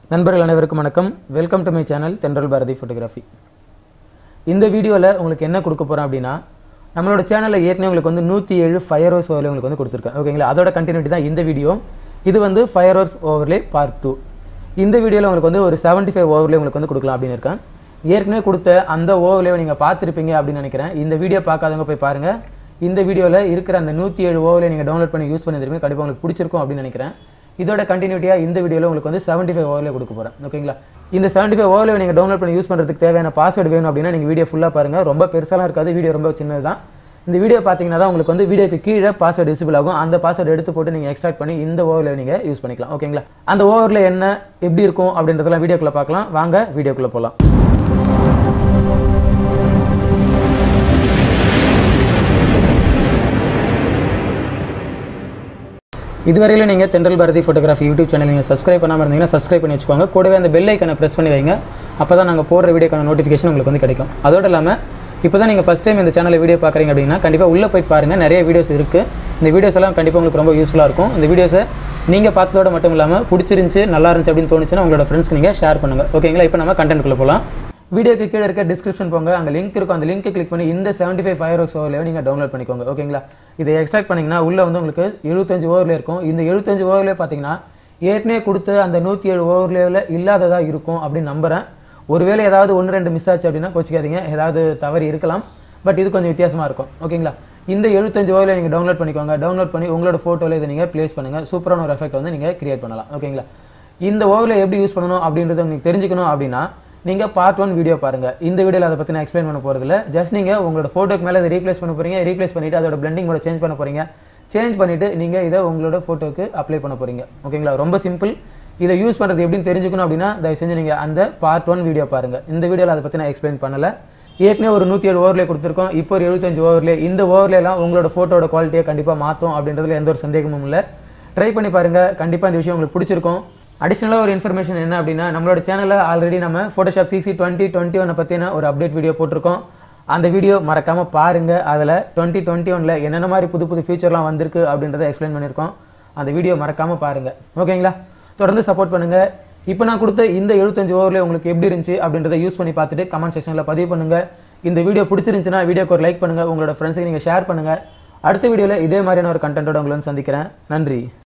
நண்பர்கள் அனைவருக்கும் வணக்கம் வெல்கம் டு மை சேனல் தென்றல் பாரதி ஃபோட்டோகிராஃபி இந்த வீடியோவில் உங்களுக்கு என்ன கொடுக்க போகிறோம் அப்படின்னா நம்மளோட சேனலில் ஏற்கனவே உங்களுக்கு வந்து நூற்றி ஏழு ஃபயர் ஹவர்ஸ் ஓவர்லே உங்களுக்கு வந்து கொடுத்துருக்கேன் ஓகேங்களா அதோட கண்டினியூட்டி தான் இந்த வீடியோ இது வந்து fire hours overlay part two இந்த வீடியோவில் உங்களுக்கு வந்து ஒரு 75 ஃபைவ் ஓவர்லே உங்களுக்கு வந்து கொடுக்கலாம் அப்படின்னு இருக்கேன் ஏற்கனவே கொடுத்த அந்த ஓவர்லேவை நீங்கள் பார்த்துருப்பீங்க அப்படின்னு நினைக்கிறேன் இந்த வீடியோ பார்க்காதவங்க போய் பாருங்கள் இந்த வீடியோவில் இருக்கிற அந்த நூற்றி ஏழு ஓவர்லே நீங்கள் டவுன்லோட் பண்ணி யூஸ் பண்ணிருப்பீங்க கண்டிப்பாக உங்களுக்கு பிடிச்சிருக்கும் அப்படின்னு நினைக்கிறேன் இதோட கண்டினியூட்டியாக இந்த வீடியோவில் உங்களுக்கு வந்து 75 ஃபைவ் ஓவர்லே கொடுக்க போகிறேன் ஓகேங்களா இந்த 75 ஃபைவ் ஓவர்லே நீங்கள் டவுன்லோட் பண்ணி யூஸ் பண்ணுறதுக்கு தேவையான பாஸ்வேர்டு வேணும் அப்படின்னா நீங்கள் வீடியோ ஃபுல்லாக பாருங்கள் ரொம்ப பெருசாலாம் இருக்காது வீடியோ ரொம்ப சின்னது தான் இந்த வீடியோ பார்த்தீங்கன்னா தான் உங்களுக்கு வந்து வீடியோக்கு கீழே பாஸ்வேர்டு விசிபிள் ஆகும் அந்த பாஸ்வேர்டு எடுத்து போட்டு நீங்கள் எக்ஸ்ட்ராக்ட் பண்ணி இந்த ஓவரில் நீங்கள் யூஸ் பண்ணிக்கலாம் ஓகேங்களா அந்த ஓவரில் என்ன எப்படி இருக்கும் அப்படின்றதெல்லாம் வீடியோக்குள்ளே பார்க்கலாம் வாங்க வீடியோக்குள்ளே போகலாம் இதுவரையிலும் நீங்கள் Thendral Bharathi photography YouTube channel நீங்கள் சப்ஸ்கிரைப் பண்ணாமல் இருந்தீங்கன்னா சப்ஸ்கிரைப் பண்ணி வச்சுக்கோங்க கூடவே அந்த பெல் ஐக்கனை ப்ரெஸ் பண்ணி வைங்க அப்போ தான் நாங்கள் போடுற வீடியோக்கான நோட்டிஃபிகேஷன் உங்களுக்கு வந்து கிடைக்கும் அதோடு இல்லாமல் இப்போ தான் நீங்கள் ஃபஸ்ட் டைம் இந்த சேனலில் வீடியோ பார்க்குறீங்க அப்படின்னா கண்டிப்பாக உள்ளே போய் பாருங்கள் நிறைய வீடியோஸ் இருக்குது இந்த வீடியோஸ் எல்லாம் கண்டிப்பாக உங்களுக்கு ரொம்ப யூஸ்ஃபுல்லாக இருக்கும் இந்த வீடியோஸை நீங்கள் பார்த்ததோட மட்டும் இல்லாமல் பிடிச்சிருந்துச்சு நல்லா இருந்துச்சு அப்படின்னு தோணுச்சுன்னா உங்களோட ஃப்ரெண்ட்ஸ்க்கு நீங்கள் ஷேர் பண்ணுங்கள் ஓகேங்களா இப்போ நம்ம கண்டென்ட்குள்ளே போகலாம் வீடியோக்கு கீழே இருக்க டிஸ்கிரிப்ஷன் போங்க அங்கே லிங்க் இருக்கும் அந்த லிங்க் கிளிக் பண்ணி இந்த 75 ஃபைவ் ஃபயர் ஒர்க்ஸ் ஓவர்லேயே நீங்கள் டவுன்லோட் பண்ணிக்கோங்க ஓகேங்களா இதை எக்ஸ்ட்ராக்ட் பண்ணிங்கன்னா உள்ளே வந்து உங்களுக்கு எழுபத்தஞ்சு ஓவரில் இருக்கும் இந்த எழுபத்தஞ்சு ஓவர்லேயே பார்த்தீங்கன்னா ஏற்கனவே கொடுத்த அந்த நூற்றி ஏழு ஓவர்லேயில் இல்லாததாக இருக்கும் அப்படின்னு நம்புகிறேன் ஒருவேளை ஏதாவது ஒன்று ரெண்டு மிஸ் ஆச்சு அப்படின்னா கோச்சிக்காதீங்க ஏதாவது தவறு இருக்கலாம் பட் இது கொஞ்சம் வித்தியாசமாக இருக்கும் ஓகேங்களா இந்த எழுபத்தஞ்சு ஓவரில் நீங்கள் டவுன்லோட் பண்ணிக்கோங்க டவுன்லோட் பண்ணி உங்களோட ஃபோட்டோவில் இதை நீங்கள் ப்ளேஸ் பண்ணுங்கள் சூப்பரான ஒரு எஃபெக்ட் வந்து நீங்கள் கிரியேட் பண்ணலாம் ஓகேங்களா இந்த ஓவரில் எப்படி யூஸ் பண்ணணும் அப்படின்றத உங்களுக்கு தெரிஞ்சுக்கணும் அப்படின்னா நீங்கள் பார்ட் ஒன் வீடியோ பாருங்கள் இந்த வீடியோவில் அதை பற்றி நான் எக்ஸ்பிளைன் பண்ண போகிறதில்ல ஜஸ்ட் நீங்கள் உங்களோட ஃபோட்டோக்கு மேலே அதை ரீப்ளேஸ் பண்ண போகிறீங்க ரீப்ளேஸ் பண்ணிவிட்டு அதோட பிளெண்டிங் கூட சேஞ்ச் பண்ண போகிறீங்க சேஞ்ச் பண்ணிவிட்டு நீங்கள் இதை உங்களோட ஃபோட்டோக்கு அப்ளை பண்ண போகிறீங்க ஓகேங்களா ரொம்ப சிம்பிள் இதை யூஸ் பண்ணுறது எப்படின்னு தெரிஞ்சுக்கணும் அப்படின்னா தயவு செஞ்சு நீங்கள் அந்த பார்ட் ஒன் வீடியோ பாருங்கள் இந்த வீடியோவில் அதை பற்றி நான் எக்ஸ்பிளைன் பண்ணலை ஏற்கனவே ஒரு நூற்றி ஏழு ஓவர்லே கொடுத்துருக்கோம் இப்போ ஒரு எழுபத்தஞ்சு ஓவர்லே இந்த ஓவர்லேலாம் உங்களோட ஃபோட்டோட குவாலிட்டியை கண்டிப்பாக மாற்றும் அப்படின்றதுல எந்த ஒரு சந்தேகமும் இல்லை ட்ரை பண்ணி பாருங்கள் கண்டிப்பாக இந்த விஷயம் உங்களுக்கு பிடிச்சிருக்கும் அடிஷ்னலாக ஒரு இன்ஃபர்மேஷன் என்ன அப்படின்னா நம்மளோட சேனலில் ஆல்ரெடி நம்ம ஃபோட்டோஷாப் சிசி டுவெண்ட்டி டுவெண்ட்டி ஒன்னை பற்றின ஒரு அப்டேட் வீடியோ போட்டிருக்கோம் அந்த வீடியோ மறக்காமல் பாருங்கள் அதில் டுவெண்ட்டி டுவெண்ட்டி ஒனில் என்னென்ன மாதிரி புது புது ஃபீச்சர்லாம் வந்திருக்கு அப்படின்றத எக்ஸ்பிளைன் பண்ணியிருக்கோம் அந்த வீடியோ மறக்காமல் பாருங்கள் ஓகேங்களா தொடர்ந்து சப்போர்ட் பண்ணுங்கள் இப்போ நான் கொடுத்த இந்த எழுபத்தஞ்சு ஓவரில் உங்களுக்கு எப்படி இருந்துச்சு அப்படின்றத யூஸ் பண்ணி பார்த்துட்டு கமெண்ட் செக்ஷனில் பதிவு பண்ணுங்கள் இந்த வீடியோ பிடிச்சிருந்துச்சுன்னா வீடியோக்கு ஒரு லைக் பண்ணுங்கள் உங்களோட ஃப்ரெண்ட்ஸுக்கு நீங்கள் ஷேர் பண்ணுங்கள் அடுத்த வீடியோவில் இதே மாதிரியான ஒரு கண்டென்ட்டோட உங்களை வந்து சந்திக்கிறேன் நன்றி